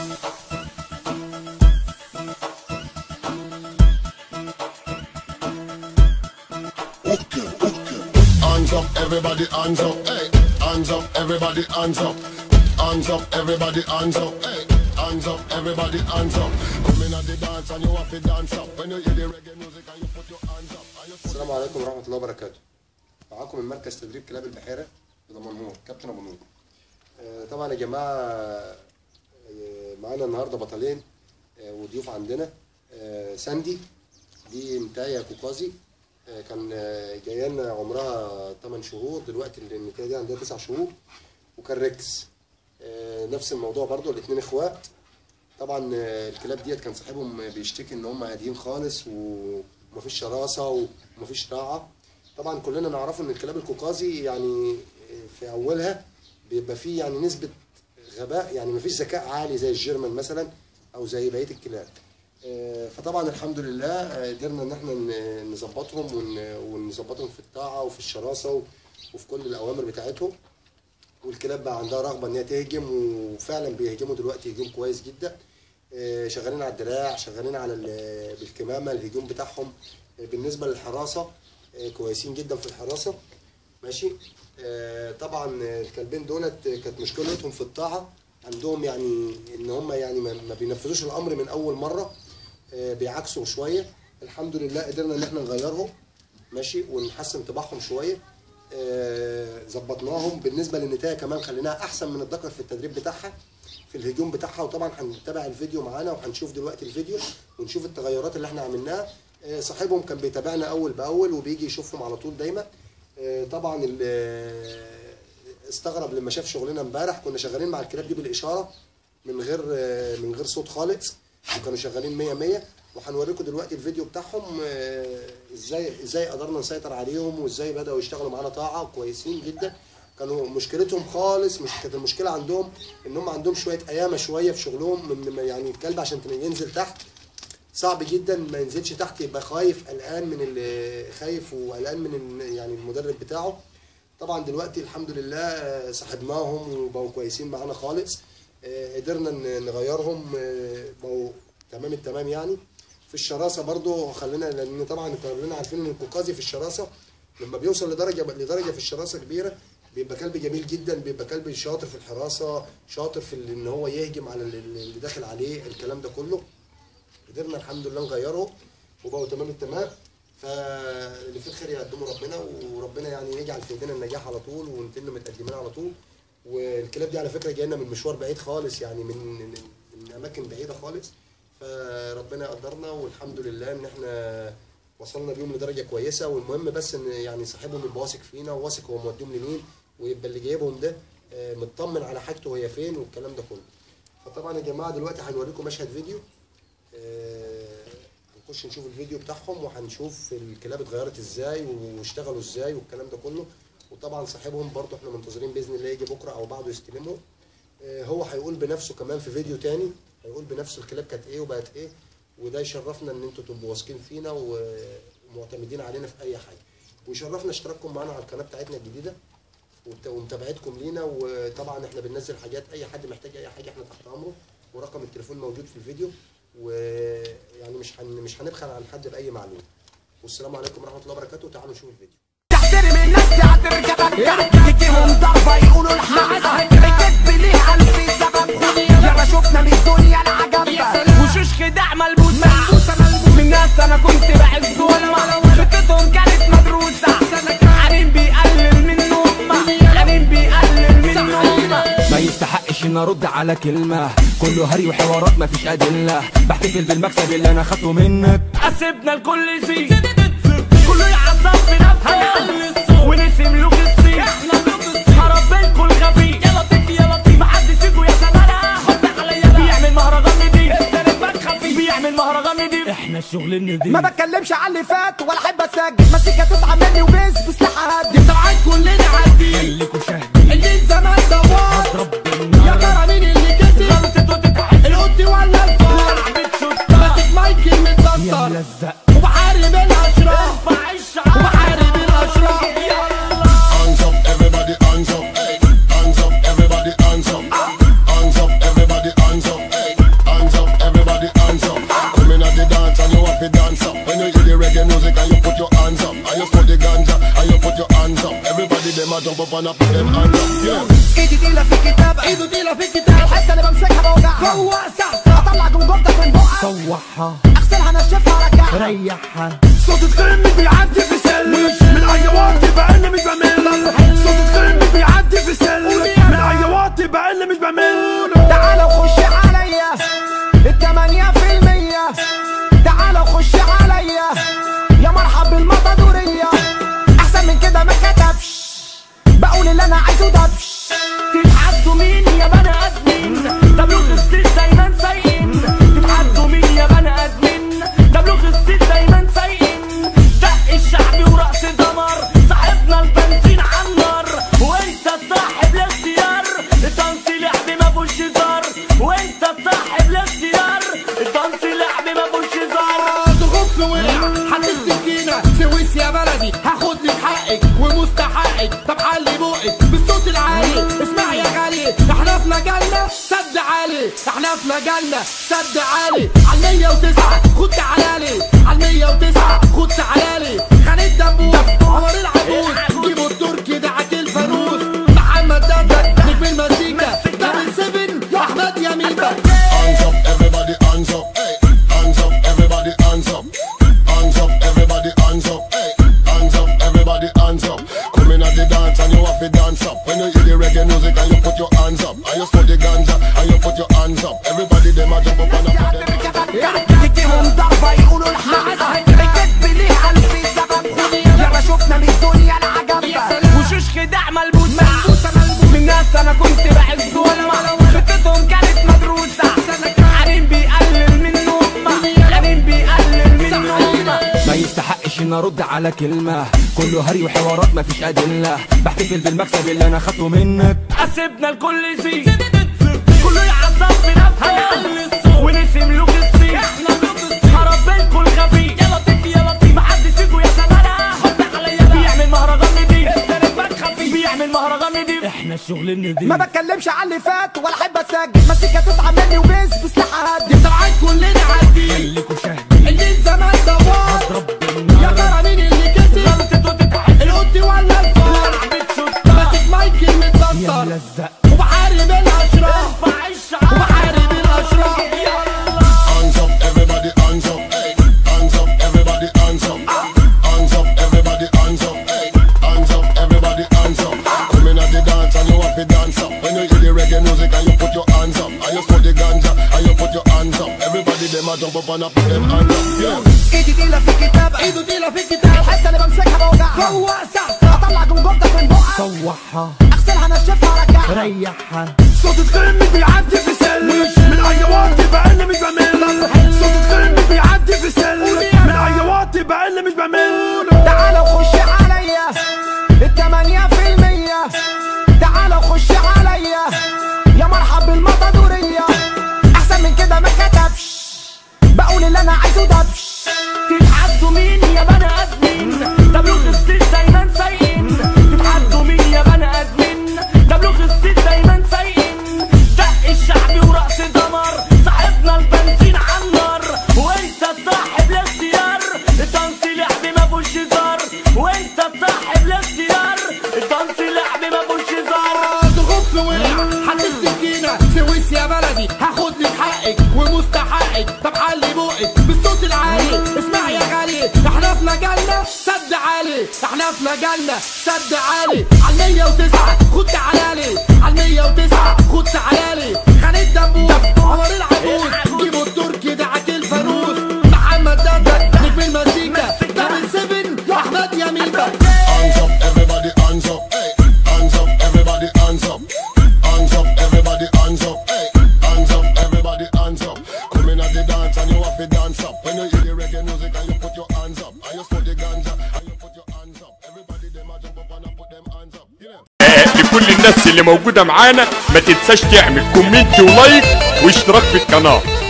Okay, okay. Hands up, everybody, hands up, hey. Hands up, everybody, hands up. Hands up, everybody, hands up, hey. Hands up, everybody, hands up. Come in at the dance and you have to dance up. When you hear the reggae music and you put your hands up. And you put السلام عليكم ورحمة الله وبركاته. معاكم من مركز تدريب كلاب البحيرة بدمنهور كابتن أبو نور. آه، طبعا يا جماعة آه، معانا النهاردة بطلين آه، وضيوف عندنا آه، ساندي دي متاية كوكازي آه، كان آه، جاية لنا عمرها 8 شهور دلوقتي المتاية دي عندها 9 شهور وكان ريكس آه، نفس الموضوع برضو الاتنين اخوات طبعا آه، الكلاب ديت كان صاحبهم بيشتكي ان هم هاديين خالص ومفيش شراسه ومفيش راعه طبعا كلنا نعرفه ان الكلاب الكوكازي يعني آه، في اولها بيبقى فيه يعني نسبه غباء يعني مفيش ذكاء عالي زي الجيرمان مثلا او زي بقيه الكلاب آه، فطبعا الحمد لله آه، قدرنا ان احنا ن- نظبطهم ون- ونظبطهم في الطاعه وفي الشراسه و- وفي كل الاوامر بتاعتهم والكلاب بقى عندها رغبه ان هي تهجم وفعلا بيهجموا دلوقتي هجوم كويس جدا آه، شغالين على الدراع شغالين على ال- بالكمامه الهجوم بتاعهم آه، بالنسبه للحراسه آه، كويسين جدا في الحراسه ماشي آه، طبعا آه، الكلبين دولت آه، كانت مشكلتهم في الطاعه عندهم يعني ان هم يعني ما ما بينفذوش الامر من اول مره آه، بيعكسوا شويه الحمد لله قدرنا ان احنا نغيرهم ماشي ونحسن طباعهم شويه آه، ظبطناهم بالنسبه للنتايه كمان خليناها احسن من الذكر في التدريب بتاعها في الهجوم بتاعها وطبعا هنتابع الفيديو معانا وهنشوف دلوقتي الفيديو ونشوف التغيرات اللي احنا عملناها آه، صاحبهم كان بيتابعنا اول باول وبيجي يشوفهم على طول دايما آه، طبعا ال- آه، استغرب لما شاف شغلنا امبارح كنا شغالين مع الكلاب دي بالاشاره من غير آه، من غير صوت خالص وكانوا شغالين 100 100 وهنوريكم دلوقتي الفيديو بتاعهم آه، ازاي ازاي قدرنا نسيطر عليهم وازاي بداوا يشتغلوا معانا طاعه كويسين جدا كانوا مشكلتهم خالص مش كانت المشكله عندهم ان هم عندهم شويه ايامه شويه في شغلهم من من- يعني الكلب عشان ينزل تحت صعب جدا ما ينزلش تحت يبقى خايف قلقان من اللي خايف وقلقان من ال- يعني المدرب بتاعه طبعا دلوقتي الحمد لله آه، صاحبناهم وبقوا كويسين معانا خالص آه، قدرنا ن- نغيرهم آه، بقوا تمام التمام يعني في الشراسه برضو خلينا لان طبعا كلنا عارفين ان الكوكازي في الشراسه لما بيوصل لدرجه لدرجه في الشراسه كبيره بيبقى كلب جميل جدا بيبقى كلب شاطر في الحراسه شاطر في ال- ان هو يهجم على ال- اللي داخل عليه الكلام ده كله قدرنا الحمد لله نغيره وبقوا تمام التمام فاللي فيه الخير يقدمه ربنا وربنا يعني يجعل في ايدينا النجاح على طول ونتن متقدمين على طول والكلاب دي على فكره جايه لنا من مشوار بعيد خالص يعني من من من اماكن بعيده خالص فربنا يقدرنا والحمد لله ان احنا وصلنا بيهم لدرجه كويسه والمهم بس ان يعني صاحبهم يبقى واثق فينا وواثق هو موديهم لمين ويبقى اللي جايبهم ده آه، مطمن على حاجته هي فين والكلام ده كله فطبعا يا جماعه دلوقتي هنوريكم مشهد فيديو آه، هنخش نشوف الفيديو بتاعهم وهنشوف الكلاب اتغيرت ازاي واشتغلوا ازاي والكلام ده كله وطبعا صاحبهم برضو احنا منتظرين باذن الله يجي بكره او بعده يستلمه آه، هو هيقول بنفسه كمان في فيديو تاني هيقول بنفسه الكلاب كانت ايه وبقت ايه وده يشرفنا ان انتوا تبقوا واثقين فينا و- ومعتمدين علينا في اي حاجه ويشرفنا اشتراككم معانا على القناه بتاعتنا الجديده ومت- ومتابعتكم لينا وطبعا احنا بننزل حاجات اي حد محتاج اي حاجه احنا تحت امره ورقم التليفون موجود في الفيديو ويعني مش هن مش هنبخل عن حد باي معلومه والسلام عليكم ورحمه الله وبركاته وتعالوا نشوف الفيديو تحترم الناس تعتبر كبك تديهم ضربة يقولوا الحق الكذب ليه ألف سبب يلا شفنا من الدنيا العجب وشوش خداع ملبوسة من ناس أنا كنت بعزهم خطتهم كانت مدروسة حريم بيقلل منهم حريم بيقلل منهم ما يستحقش ان ارد على كلمة كله هري وحوارات مفيش ادلة بحتفل بالمكسب اللي انا خدته منك قسبنا الكل يزيد كله يعصب في نفسه ونسي ملوك الصين هرب لكم الخفي يا لطيف يا لطيف محدش فيكم يا سمانة خد عليا بيعمل مهرجان نضيف السرب خفي بيعمل مهرجان نضيف احنا الشغل النضيف ما بتكلمش على اللي فات ولا احب اسجل مزيكا تسعى مني وبيز بسلاح هادي طبعا كلنا عارفين خليكوا شاهدين اللي الزمان دوار اضرب بالنار يا ترى مين اللي كسب غلطته تتحسب القط ولا الفار لعبة شطار ماسك مايكل يا متكسر ملزق وبحارب الاشراف ارفع الشعار وبحارب الاشراف يلا Hands up, everybody, hands up, hey. Hands up, everybody, hands up. Hands up, everybody, hands up, hey. a jump up and a put them hands up. Yeah. ايدي تقيلة في الكتاب ايده تقيلة في الكتاب الحتة اللي بمسكها بوجعها فوق سعسع اطلع جمجمتك من بقها طوحها اغسلها انشفها ارجعها ريحها صوت تخن بيعدي في سل من اي وقت بقل مش بمل صوت تخن بيعدي في سل من اي وقت بقل مش بمل تعالى وخش عليا التمانية في المية تعالى وخش عليا يا مرحب بالمطادورية احسن من كده ما كتبش بقول اللي انا عايزه دبش تتحدوا مين يا بني ادمين ده بلوغ الست دايما سايقين تتحدوا مين يا بني ادمين ده بلوغ الست دايما سايقين دق الشعبي ورقص دمر صاحبنا البنزين على النار وانت صاحب الاختيار الدنس لعب ما فيهوش هزار وانت صاحب الاختيار الدنس لعب ما فيهوش هزار ضغوط في وقع حط السكينة سويس يا بلدي هاخد لك حقك ومستحقك طب علي بوقك بالصوت العالي اسمع يا غالي احنا في مجالنا سد عالي احنا في مجالنا سد عالي على 109 خد تعالالي على 109 خد تعالالي خالد دبوس عمر العبوس جيبوا التركي دعك الفانوس محمد ددك نجم المزيكا دبل سيفن احمد يميبة Hands up, everybody, hands up. Hey, hands up, everybody, hands up. Hands up, everybody, hands up. Hey, hands up, everybody, hands up. Come in at the dance and you have to dance up. When you hear the reggae music and you put your hands up. And you smoke the ganja and you put your hands up. Everybody them a jump up and a put them تديهم ضربة يقولوا الحق الكذب ليه ألف سبب يلا شفنا من الدنيا العجب وشوش خداع ملبوسة من ناس انا كنت بعزهم خطتهم كانت مدروسة حريم بيقلل منهم حريم بيقلل منهم ما يستحقش ان ارد على كلمة كله هري وحوارات مفيش ادلة بحتفل بالمكسب اللي انا خدته منك قسبنا الكل زي كله يعصب في نفسه ونسي ملوك الصين هرب بالكل خفي يا لطيف يا لطيف محدش فيكو يا سمانة خد عليا بيعمل مهرجان نضيف خفي بيعمل مهرجان نضيف احنا الشغل النضيف ما بتكلمش على اللي فات ولا احب اسجل مسكه تسعه مني وبيز بسلاح هادي طبعا كلنا عادي خليكوا شاهدين اللي الزمان دوار اضرب يا ترى مين اللي كسب غلطته تتحس القط ولا الفار ماسك مايكل يا متبطر ملزق وبحارب الاشراف ارفع الشعب وبحارب الاشراف Hands up, everybody, hands up. Hey, hands up, everybody, hands up. Hands up, everybody, hands up. Hey, hands up, everybody, hands up. Come in at the dance and you have to dance up. When you hear the reggae music and you put your hands up. And you smoke the ganja and you put your hands up. Everybody them a jump up and a put them hands up. Yeah. ايدي تقيلة في الكتاب ايده تقيلة في الكتاب الحتة اللي بمسكها بوجعها فوق سعسع اطلع جمجمتك من بقها طوحها اغسلها انشفها ارجعها ريحها صوت تخن بيعدي في سل من اي وقت بقل مش بمل صوت تخن بيعدي في سل من اي وقت بقل مش بمل تعالى وخش عليا التمانية في المية تعالى وخش عليا يا مرحب بالمطادورية احسن من كده ما كتبش بقول اللي انا عايزه دبش تتحدوا مين يا بني ادمين ده بلوغ الست دايما سايقين تتحدوا مين يا بني ادمين ده بلوغ الست دايما سايقين دق الشعبي ورقص دمر صاحبنا البنزين على النار وانت صاحب الاختيار الدنس لعب ما فيهوش هزار وانت صاحب الاختيار الدنس لعب ما فيهوش هزار ضغوط في وقع حط السكينة سويس يا بلدي هاخد لك حقك ومستحقك طب علي بوقك بالصوت العالي اسمع يا غالي احنا في مجالنا سد عالي احنا في مجالنا سد عالي على 109 خد تعالالي على 109 خد تعالالي خالد دبوس عمر العبوس جيبوا التركي دعك الفانوس محمد ددك نجم المزيكا دبل سيفن احمد يميبة Hands up, everybody, hands up. Hey, hands up, everybody, hands up. Hands up, everybody, hands up. Hey, hands up, everybody, hands up. Come in at the dance and you have to dance up. When you hear the reggae music and you put your hands up. And you smoke the ganja and you put your hands up. Everybody them a jump up and a put them hands up. You know? لكل الناس اللي موجودة معانا ما تنساش تعمل كومنت ولايك واشتراك في القناة